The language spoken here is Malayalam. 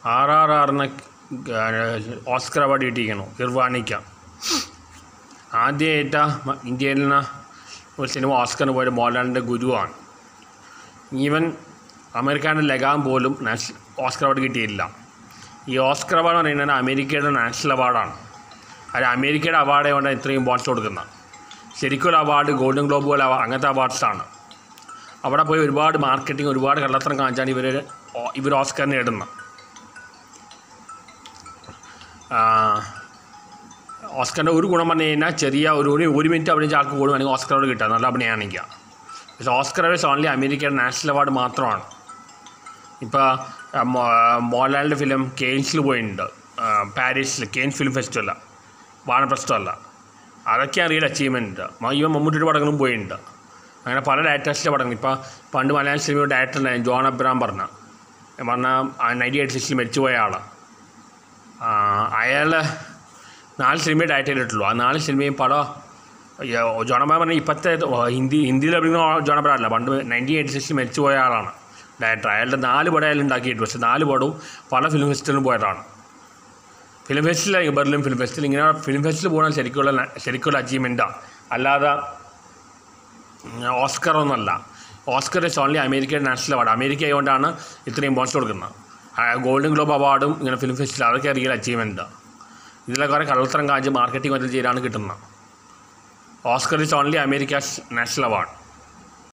ആർ ആർ ആറിന് ഓസ്കർ അവാർഡ് കിട്ടിയിരിക്കണു കിർവാണിക്ക ആദ്യമായിട്ട് ഇന്ത്യയിൽ നിന്ന് ഒരു സിനിമ ഓസ്കറിന് പോയത് മോഹൻലാലിൻ്റെ ഗുരുവാണ് ഈവൻ അമേരിക്കയുടെ ലഗാൻ പോലും നാഷണൽ ഓസ്കർ അവാർഡ് കിട്ടിയില്ല ഈ ഓസ്കർ അവാർഡ് എന്ന് പറയുന്നത് അമേരിക്കയുടെ നാഷണൽ അവാർഡാണ് അത് അമേരിക്കയുടെ അവാർഡ് കൊണ്ടാണ് ഇത്രയും ഇമ്പോർട്ടൻസ് കൊടുക്കുന്നത് ശരിക്കും അവാർഡ് ഗോൾഡൻ ഗ്ലോബ് പോലെ അവ- അങ്ങനത്തെ അവാർഡ്സാണ് അവിടെ പോയി ഒരുപാട് മാർക്കറ്റിംഗ് ഒരുപാട് കള്ളത്തരം കാണിച്ചാണ് ഇവർ ഇവർ ഓസ്കർ നേടുന്നത് ഓസ്കറിൻ്റെ ഒരു ഗുണം പറഞ്ഞു കഴിഞ്ഞാൽ ചെറിയ ഒരു ഒരു ഒരു മിനിറ്റ് അഭിനയിച്ച ആൾക്ക് കൂടുതൽ വേണമെങ്കിൽ ഓസ്കർ അവാർഡ് കിട്ടുക നല്ല അഭിനയമാണെങ്കിൽ പക്ഷേ ഓസ്കർ അവേഴ്സ് ഓൺലി അമേരിക്കയുടെ നാഷണൽ അവാർഡ് മാത്രമാണ് ഇപ്പോൾ മോഹൻലാലിൻ്റെ ഫിലിം കെയിൻസിൽ പോയിട്ടുണ്ട് ആ, പാരീസിൽ കെയിൻസ് ഫിലിം ഫെസ്റ്റിവൽ വാനപ്രസ്ഥമല്ല അതൊക്കെയാണ് റിയൽ അച്ചീവ്മെൻറ്റ് ഇവൻ മമ്മൂട്ടിയുടെ പടങ്ങളും പോയിട്ടുണ്ട് അങ്ങനെ പല ഡയറക്ടേഴ്സിൻ്റെ പടങ്ങൾ ഇപ്പോൾ പണ്ട് മലയാള സിനിമയുടെ ഡയറക്ടർ ഉണ്ടായിരുന്നു ജോൺ അബ്രാം പറഞ്ഞ പറഞ്ഞ നയൻറ്റി എയ്റ്റ് സിക്സിൽ മരിച്ചുപോയ ആളാണ് അയാൾ നാല് സിനിമയെ ഡയറക്റ്റ് ചെയ്തിട്ടുള്ളൂ ആ നാല് സിനിമയും പടം ജോണബ്രാം പറഞ്ഞ ഇപ്പോഴത്തെ ഹിന്ദി ഹിന്ദിയിൽ അഭിനയിക്കുന്ന ജോണബ്രാം അല്ല പണ്ട് നയൻറ്റീൻ എയ്റ്റി സിക്സിൽ മരിച്ചുപോയ ആളാണ് ഡയറക്ടർ അയാളുടെ നാല് പടം അയാൾ ഉണ്ടാക്കിയിട്ട് പക്ഷേ നാല് പടവും പല ഫിലിം ഫെസ്റ്റിവലിനും പോയതാണ് film festival Berlin film festival ഇങ്ങനെ ഫിലിം ഫെസ്റ്റിവൽ പോകുന്ന ശരിക്കുള്ള ശരിക്കുള്ള അച്ചീവ്മെൻറ്റാണ് അല്ലാതെ ഓസ്കർ ഒന്നല്ല ഓസ്കർ ഇസ് ഓൺലി അമേരിക്കയുടെ നാഷണൽ അവാർഡ് അമേരിക്ക ആയതുകൊണ്ടാണ് ഇത്രയും ഇമ്പോർട്ടൻസ് കൊടുക്കുന്നത് ആ, ഗോൾഡൻ ഗ്ലോബ് അവാർഡും ഇങ്ങനെ ഫിലിം ഫെസ്റ്റിവൽ അതൊക്കെ റിയൽ അച്ചീവ്മെൻറ്റ് ഇതിലെ കുറേ കള്ളത്തരം കാഞ്ച് മാർക്കറ്റിംഗ് മറ്റു ചെയ്താണ് കിട്ടുന്നത് Oscar is only America national award